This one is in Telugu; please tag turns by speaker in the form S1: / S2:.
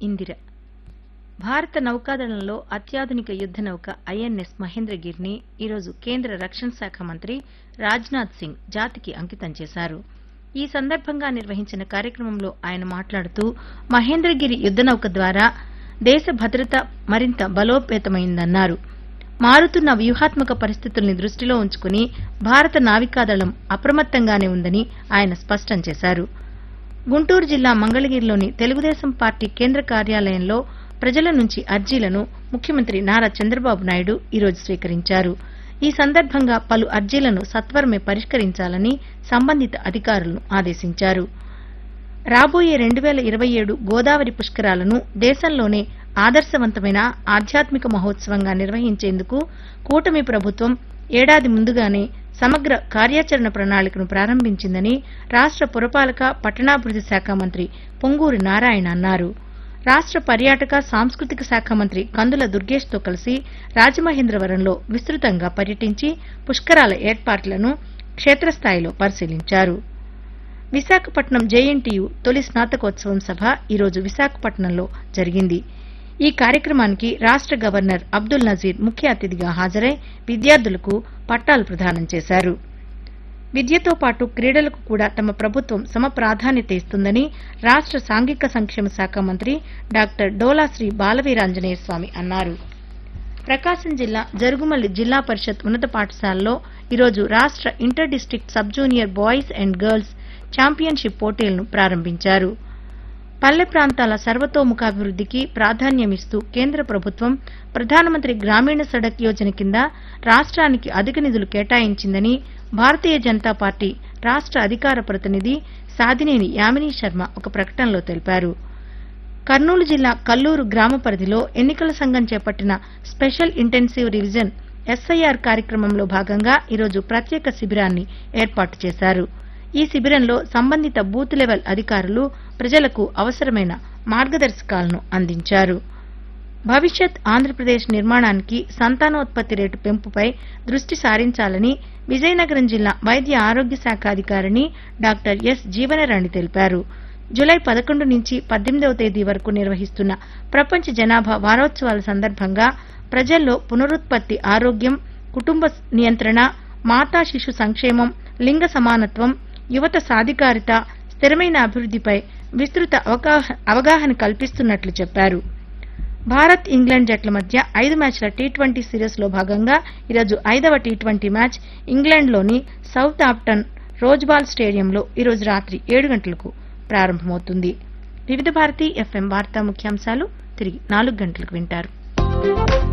S1: ఇందిర భారత నౌకాదళంలో అత్యాధునిక యుద్ద నౌక ఐఎన్ఎస్ మహేంద్రగిరిని ఈరోజు కేంద్ర రక్షణ శాఖ మంత్రి రాజ్నాథ్ సింగ్ జాతికి అంకితం చేశారు ఈ సందర్భంగా నిర్వహించిన కార్యక్రమంలో ఆయన మాట్లాడుతూ మహేంద్రగిరి యుద్ద నౌక ద్వారా దేశ భద్రత మరింత బలోపేతమైందన్నారు మారుతున్న వ్యూహాత్మక పరిస్థితుల్ని దృష్టిలో ఉంచుకుని భారత నావికాదళం అప్రమత్తంగానే ఉందని ఆయన స్పష్టం చేశారు గుంటూరు జిల్లా మంగళగిరిలోని తెలుగుదేశం పార్టీ కేంద్ర కార్యాలయంలో ప్రజల నుంచి అర్జీలను ముఖ్యమంత్రి నారా చంద్రబాబు నాయుడు ఈరోజు స్వీకరించారు ఈ సందర్భంగా పలు అర్జీలను సత్వరమే పరిష్కరించాలని సంబంధిత అధికారులను ఆదేశించారు రాబోయే రెండు వేల ఇరవై ఏడు గోదావరి పుష్కరాలను దేశంలోనే ఆదర్శవంతమైన ఆధ్యాత్మిక మహోత్సవంగా నిర్వహించేందుకు కూటమి ప్రభుత్వం ఏడాది ముందుగానే సమగ్ర కార్యాచరణ ప్రణాళికను ప్రారంభించిందని రాష్ట పురపాలక పట్టణాభివృద్ది శాఖ మంత్రి పొంగూరు నారాయణ అన్నారు రాష్ట పర్యాటక సాంస్కృతిక శాఖ మంత్రి కందుల దుర్గేష్తో కలిసి రాజమహేంద్రవరంలో విస్తృతంగా పర్యటించి పుష్కరాల ఏర్పాట్లను క్షేత్రస్థాయిలో పరిశీలించారు విశాఖపట్నం జేఎన్టీయు తొలి స్నాతకోత్సవం సభ ఈరోజు విశాఖపట్నంలో జరిగింది ఈ కార్యక్రమానికి రాష్ట గవర్నర్ అబ్దుల్ నజీర్ ముఖ్య అతిథిగా హాజరై విద్యార్థులకు పట్టాలు ప్రదానం చేశారు విద్యతో పాటు క్రీడలకు కూడా తమ ప్రభుత్వం సమ ప్రాధాన్యత ఇస్తుందని రాష్ట సాంఘిక సంక్షేమ శాఖ మంత్రి డాక్టర్ డోలాశ్రీ బాలవీరాంజనేయ స్వామి అన్నారు ప్రకాశం జిల్లా జరుగుమల్లి జిల్లా పరిషత్ ఉన్నత పాఠశాలలో ఈరోజు రాష్ట inter district sub junior boys and girls championship పోటీలను ప్రారంభించారు పల్లె ప్రాంతాల సర్వతోముఖాభివృద్దికి ప్రాధాన్యమిస్తూ కేంద్ర ప్రభుత్వం ప్రధానమంత్రి గ్రామీణ సడక్ యోజన కింద రాష్ట్రానికి అధిక నిధులు కేటాయించిందని భారతీయ జనతా పార్టీ రాష్ట అధికార ప్రతినిధి సాదినేని యామినీ శర్మ ఒక ప్రకటనలో తెలిపారు కర్నూలు జిల్లా కల్లూరు గ్రామ పరిధిలో ఎన్నికల సంఘం చేపట్టిన స్పెషల్ ఇంటెన్సివ్ రివిజన్ ఎస్ఐఆర్ కార్యక్రమంలో భాగంగా ఈరోజు ప్రత్యేక శిబిరాన్ని ఏర్పాటు చేశారు ఈ శిబిరంలో సంబంధిత బూత్ లెవెల్ అధికారులు ప్రజలకు అవసరమైన మార్గదర్శకాలను అందించారు భవిష్యత్ ఆంధ్రప్రదేశ్ నిర్మాణానికి సంతానోత్పత్తి రేటు పెంపుపై దృష్టి సారించాలని విజయనగరం జిల్లా వైద్య ఆరోగ్య శాఖ అధికారిని డాక్టర్ ఎస్ జీవనరాణి తెలిపారు జులై పదకొండు నుంచి పద్దెనిమిదవ తేదీ వరకు నిర్వహిస్తున్న ప్రపంచ జనాభా వారోత్సవాల సందర్భంగా ప్రజల్లో పునరుత్పత్తి ఆరోగ్యం కుటుంబ నియంత్రణ మాతా శిశు సంక్షేమం లింగ సమానత్వం యువత సాధికారిత స్థిరమైన అభివృద్దిపై విస్తృత అవగాహ- అవగాహన కల్పిస్తున్నట్లు చెప్పారు భారత్ ఇంగ్లాండ్ జట్ల మధ్య ఐదు మ్యాచ్ల టీ ట్వంటీ సిరీస్ లో భాగంగా ఈరోజు ఐదవ టీ ట్వంటీ మ్యాచ్ ఇంగ్లాండ్లోని సౌత్ ఆప్టన్ రోజ్బాల్ స్టేడియంలో ఈరోజు రాత్రి ఏడు గంటలకు ప్రారంభమవుతుంది వివిధ భారతి ఎఫ్ఎం వార్తా ముఖ్యాంశాలు తిరిగి నాలుగు గంటలకు వింటారు